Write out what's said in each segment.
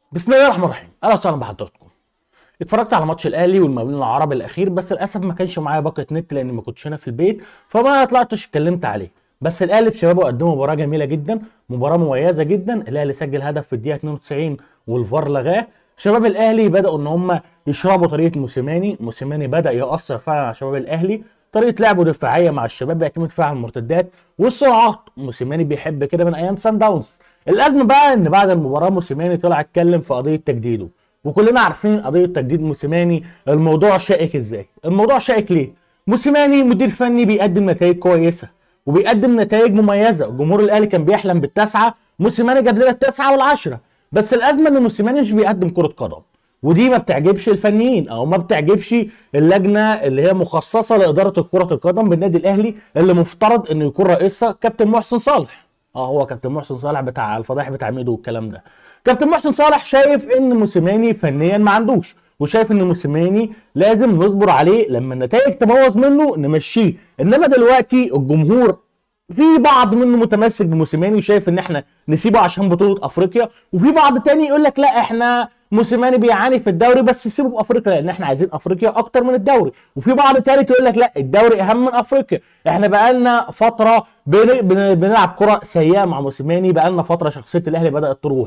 بسم الله الرحمن الرحيم اهلا وسهلا بحضراتكم اتفرجت على ماتش الاهلي والمقاولين العرب الاخير بس للاسف ما كانش معايا باقه نت لان ما كنتش هنا في البيت فما طلعتش اتكلمت عليه بس الاهلي بشبابه قدموا مباراه جميله جدا مباراه مميزه جدا الاهلي سجل هدف في الدقيقه 92 والفار لغاه شباب الاهلي بداوا ان هم يشربوا طريقه موسيماني موسيماني بدا ياثر فعلا على شباب الاهلي طريقه لعبه دفاعيه مع الشباب بيعتمد فيها على المرتدات والسرعات موسيماني بيحب كده من ايام سان داونز الازمه بقى ان بعد المباراه موسيماني طلع اتكلم في قضيه تجديده وكلنا عارفين قضيه تجديد موسيماني الموضوع شائك ازاي الموضوع شائك ليه موسيماني مدير فني بيقدم نتائج كويسه وبيقدم نتائج مميزه جمهور الاهلي كان بيحلم بالتسعه موسيماني جاب لنا التسعه والعشره بس الازمه ان موسيماني مش بيقدم كره قدم ودي ما بتعجبش الفنيين او ما بتعجبش اللجنه اللي هي مخصصه لاداره كره القدم بالنادي الاهلي اللي مفترض انه يكون رئيسها كابتن محسن صالح اه هو كابتن محسن صالح بتاع الفضايح بتاع ميدو والكلام ده كابتن محسن صالح شايف ان موسيماني فنيا ما عندوش وشايف ان موسيماني لازم نصبر عليه لما النتائج تبوظ منه نمشيه انما دلوقتي الجمهور في بعض منه متمسك بموسيماني وشايف ان احنا نسيبه عشان بطوله افريقيا وفي بعض تاني يقول لك لا احنا موسيماني بيعاني في الدوري بس سيبه في افريقيا لان احنا عايزين افريقيا اكتر من الدوري وفي بعض تالت يقول لك لا الدوري اهم من افريقيا احنا بقالنا فتره بن... بن... بنلعب كره سيئه مع موسيماني بقالنا فتره شخصيه الاهلي بدات تروح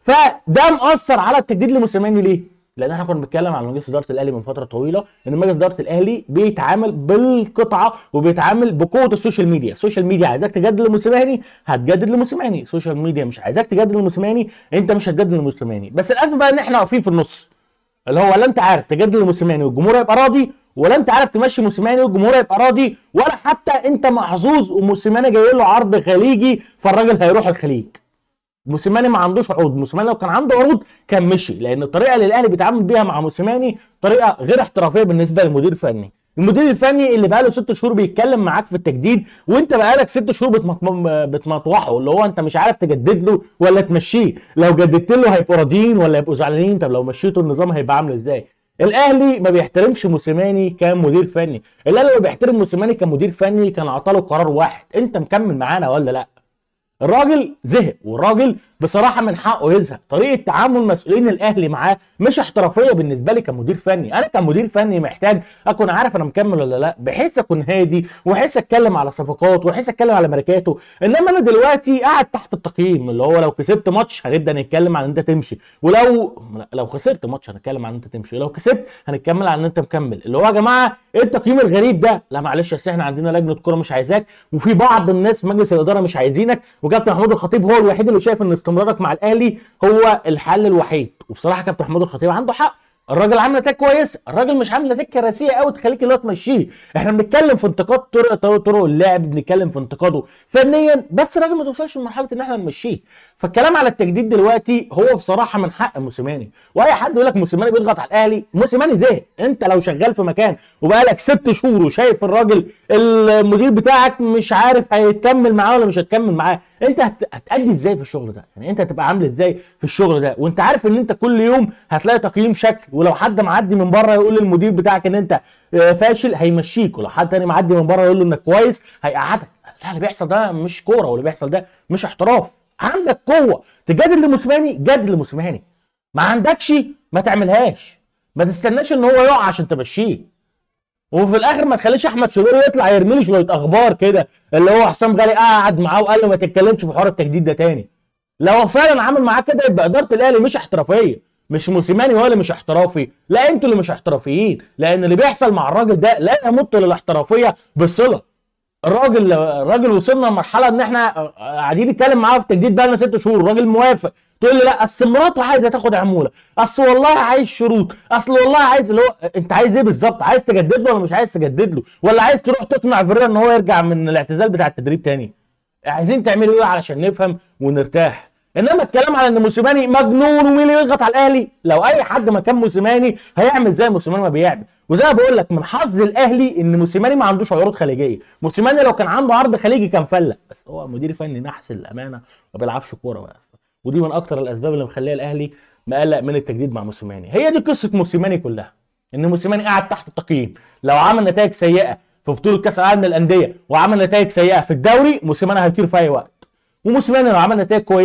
فده مأثر على التجديد لموسيماني ليه لان احنا كنا بنتكلم على مجلس اداره الاهلي من فتره طويله ان مجلس اداره الاهلي بيتعامل بالقطعه وبيتعامل بقوه السوشيال ميديا السوشيال ميديا عايزاك تجدد لموسيماني هتجدد لموسيماني السوشيال ميديا مش عايزاك تجدد لموسيماني انت مش هتجدد لموسيماني بس الازمه بقى ان احنا واقفين في النص اللي هو لا انت عارف تجدد لموسيماني والجمهور هيبقى راضي ولا انت عارف تمشي موسيماني والجمهور هيبقى راضي ولا حتى انت محظوظ وموسيماني جاي له عرض خليجي فالراجل هيروح الخليج موسيماني ما عندوش عروض موسيماني لو كان عنده عروض كان مشي لان الطريقه اللي الاهلي بيتعامل بيها مع موسيماني طريقه غير احترافيه بالنسبه للمدير الفني المدير الفني اللي بقاله ست شهور بيتكلم معاك في التجديد وانت بقالك ست شهور بتمط- بتمطوحه اللي هو انت مش عارف تجدد له ولا تمشيه لو جددت له هيبقوا راضيين ولا يبقوا زعلانين طب لو مشيته النظام هيبقى عامل ازاي الاهلي ما بيحترمش موسيماني كمدير فني الاهلي لو بيحترم موسيماني كمدير فني كان عطاله قرار واحد انت مكمل معانا ولا لا الراجل زهق والراجل بصراحه من حقه يزهق طريقه تعامل مسؤولين الاهلي معاه مش احترافيه بالنسبه لي كمدير فني انا كمدير فني محتاج اكون عارف انا مكمل ولا لا بحيث اكون هادي وبحيث اتكلم على صفقات وبحيث اتكلم على ماركاته انما انا دلوقتي قاعد تحت التقييم اللي هو لو كسبت ماتش هنبدا نتكلم عن ان انت تمشي ولو لو خسرت ماتش هنتكلم عن ان انت تمشي لو كسبت هنتكلم عن ان انت مكمل اللي هو يا جماعه ايه التقييم الغريب ده لا معلش اصل احنا عندنا لجنه كوره مش عايزاك وفي بعض الناس في مجلس الاداره مش عايزينك وكابتن محمود الخطيب هو الوحيد اللي شايف ان استمرارك مع الاهلي هو الحل الوحيد وبصراحه كابتن محمود الخطيب عنده حق الراجل عامل نتائج كويسه الراجل مش عامل نتائج كراسيه قوي تخليك اللي هو تمشيه احنا بنتكلم في انتقاد طرق طرق, طرق اللعب بنتكلم في انتقاده فنيا بس الراجل ما توصلش لمرحله ان احنا نمشيه فالكلام على التجديد دلوقتي هو بصراحه من حق موسيماني واي حد يقول لك موسيماني بيضغط على الاهلي موسيماني زهق انت لو شغال في مكان وبقالك ست شهور وشايف الراجل المدير بتاعك مش عارف هيتكمل معاه ولا مش هتكمل معاه انت هت... هتأدي ازاي في الشغل ده يعني انت هتبقى عامل ازاي في الشغل ده وانت عارف ان انت كل يوم هتلاقي تقييم شكل ولو حد معدي من بره يقول للمدير بتاعك ان انت آه، فاشل هيمشيك ولو حد تاني معدي من بره يقول له انك كويس هيقعدك لا اللي بيحصل ده مش كوره واللي بيحصل ده مش احتراف عندك قوه تجادل لموسيماني جادل لموسيماني ما عندكش ما تعملهاش ما تستناش ان هو يقع عشان تمشيه وفي الاخر ما تخليش احمد شوبير يطلع يرمي لي شويه اخبار كده اللي هو حسام غالي قعد معاه وقال له ما تتكلمش في حوار التجديد ده تاني لو فعلا عامل معاه كده يبقى اداره الاهلي مش احترافيه مش موسيماني هو اللي مش احترافي لا انتوا اللي مش احترافيين لان اللي بيحصل مع الراجل ده لا يمت للاحترافيه بصله الراجل الراجل وصلنا لمرحله ان احنا قاعدين نتكلم معاه في التجديد بقى لنا ست شهور الراجل موافق تقول لي لا اصل مراته عايزه تاخد عموله اصل والله عايز شروط اصل والله عايز اللي هو انت عايز ايه بالظبط عايز تجدد له ولا مش عايز تجدد له ولا عايز تروح تقنع فيريرا ان هو يرجع من الاعتزال بتاع التدريب تاني عايزين تعملوا ايه علشان نفهم ونرتاح انما الكلام على ان موسيماني مجنون ومين اللي يضغط على الاهلي لو اي حد مكان موسيماني هيعمل زي موسيماني ما بيعمل وزي ما بقول لك من حظ الاهلي ان موسيماني ما عندوش عروض خليجيه موسيماني لو كان عنده عرض خليجي كان فلق بس هو مدير فني نحس الامانه ما بيلعبش كوره بقى ودي من اكتر الاسباب اللي مخليه الاهلي مقلق من التجديد مع موسيماني هي دي قصه موسيماني كلها ان موسيماني قاعد تحت التقييم لو عمل نتائج سيئه في بطوله كاس العالم للانديه وعمل نتائج سيئه في الدوري موسيماني هيطير في اي وقت وموسيماني لو عمل نتائج كويسه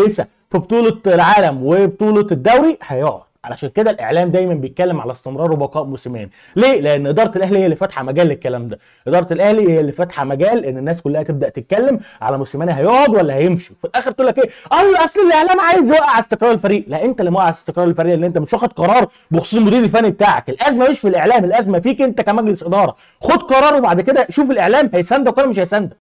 في بطوله العالم وبطوله الدوري هيقعد علشان كده الاعلام دايما بيتكلم على استمرار وبقاء موسيماني ليه لان اداره الاهلي هي اللي فاتحه مجال للكلام ده اداره الاهلي هي اللي فاتحه مجال ان الناس كلها تبدا تتكلم على موسيماني هيقعد ولا هيمشي في الاخر تقول لك ايه الله اصل الاعلام عايز يوقع استقرار الفريق لا انت اللي موقع استقرار الفريق لان انت مش واخد قرار بخصوص المدير الفني بتاعك الازمه مش في الاعلام الازمه فيك انت كمجلس اداره خد قرار وبعد كده شوف الاعلام هيساندك ولا مش هيساندك